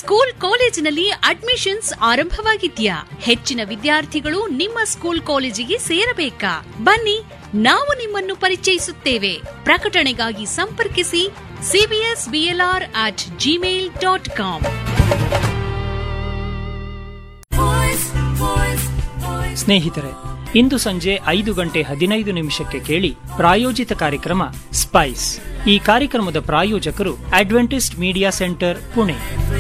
school ಕಾಲೇಜಿನಲ್ಲಿ admissions ಆರಂಭವಾಗಿದ್ಯಾ ಹೆಚ್ಚಿನ ವಿದ್ಯಾರ್ಥಿಗಳು ನಿಮ್ಮ ಸ್ಕೂಲ್ ಕಾಲೇಜಿಗೆ ಸೇರಬೇಕಾ ಬನ್ನಿ ನಾವು ನಿಮ್ಮನ್ನು ಪರಿಚಯಿಸುತ್ತೇವೆ ಪ್ರಕಟಣೆಗಾಗಿ ಸಂಪರ್ಕಿಸಿ CBS BLR at Gmail dot com ಸ್ನೇಹಿತರೆ ಇಂದು ಸಂಜೆ ಐದು ಗಂಟೆ ಹದಿನೈದು ನಿಮಿಷಕ್ಕೆ ಕೇಳಿ ಪ್ರಾಯೋಜಿತ ಕಾರ್ಯಕ್ರಮ ಸ್ಪೈಸ್ ಈ ಕಾರ್ಯಕ್ರಮದ ಪ್ರಾಯೋಜಕರು ಅಡ್ವೆಂಟಿಸ್ಟ್ ಮೀಡಿಯಾ ಸೆಂಟರ್ ಪುಣೆ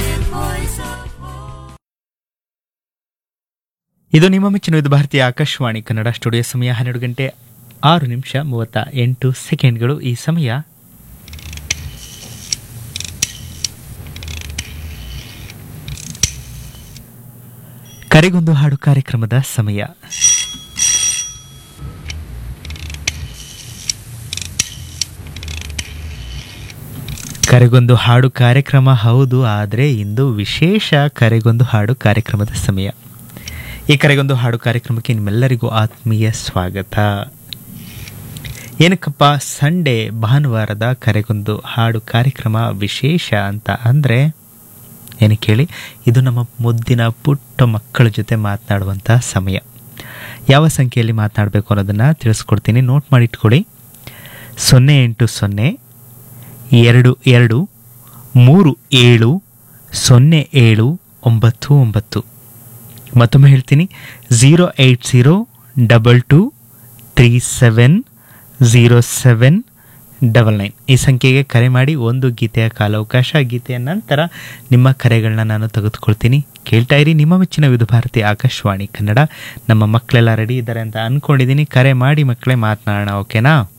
ಇದು ನಿಮ್ಮ ಮೆಚ್ಚಿನ ಇದು ಭಾರತೀಯ ಆಕಾಶವಾಣಿ ಕನ್ನಡ ಸ್ಟುಡಿಯೋ ಸಮಯ ಹನ್ನೆರಡು ಗಂಟೆ ಆರು ನಿಮಿಷ ಮೂವತ್ತ ಎಂಟು ಸೆಕೆಂಡ್ಗಳು ಈ ಸಮಯ ಕರೆಗೊಂದು ಹಾಡು ಕಾರ್ಯಕ್ರಮದ ಸಮಯ ಕರೆಗೊಂದು ಹಾಡು ಕಾರ್ಯಕ್ರಮ ಹೌದು ಆದರೆ ಇಂದು ವಿಶೇಷ ಕರೆಗೊಂದು ಹಾಡು ಕಾರ್ಯಕ್ರಮದ ಸಮಯ ಈ ಕರೆಗೊಂದು ಹಾಡು ಕಾರ್ಯಕ್ರಮಕ್ಕೆ ನಿಮ್ಮೆಲ್ಲರಿಗೂ ಆತ್ಮೀಯ ಸ್ವಾಗತ ಏನಕ್ಕಪ್ಪ ಸಂಡೇ ಭಾನುವಾರದ ಕರೆಗೊಂದು ಹಾಡು ಕಾರ್ಯಕ್ರಮ ವಿಶೇಷ ಅಂತ ಅಂದರೆ ಏನಕ್ಕೆ ಹೇಳಿ ಇದು ನಮ್ಮ ಮುದ್ದಿನ ಪುಟ್ಟ ಮಕ್ಕಳ ಜೊತೆ ಮಾತನಾಡುವಂಥ ಸಮಯ ಯಾವ ಸಂಖ್ಯೆಯಲ್ಲಿ ಮಾತನಾಡಬೇಕು ಅನ್ನೋದನ್ನು ತಿಳಿಸ್ಕೊಡ್ತೀನಿ ನೋಟ್ ಮಾಡಿಟ್ಕೊಳ್ಳಿ ಸೊನ್ನೆ ಎಂಟು ಸೊನ್ನೆ ಎರಡು ಎರಡು ಮೂರು ಏಳು ಸೊನ್ನೆ ಏಳು ಒಂಬತ್ತು ಒಂಬತ್ತು ಮತ್ತೊಮ್ಮೆ ಹೇಳ್ತೀನಿ zero eight zero double two three seven zero seven double nine ಈ ಸಂಖ್ಯೆಗೆ ಕರೆ ಮಾಡಿ ಒಂದು ಗೀತೆಯ ಕಾಲಾವಕಾಶ ಗೀತೆಯ ನಂತರ ನಿಮ್ಮ ಕರೆಗಳನ್ನ ನಾನು ತೆಗೆದುಕೊಳ್ತೀನಿ ಕೇಳ್ತಾ ಇರಿ ನಿಮ್ಮ ಮೆಚ್ಚಿನ ವಿಧ ಭಾರತಿ ಆಕಾಶವಾಣಿ ಕನ್ನಡ ನಮ್ಮ ಮಕ್ಕಳೆಲ್ಲ ರೆಡಿ ಇದ್ದಾರೆ ಅಂತ ಅಂದ್ಕೊಂಡಿದ್ದೀನಿ ಕರೆ ಮಾಡಿ ಮಕ್ಕಳೇ ಮಾತನಾಡೋಣ ಓಕೆನಾ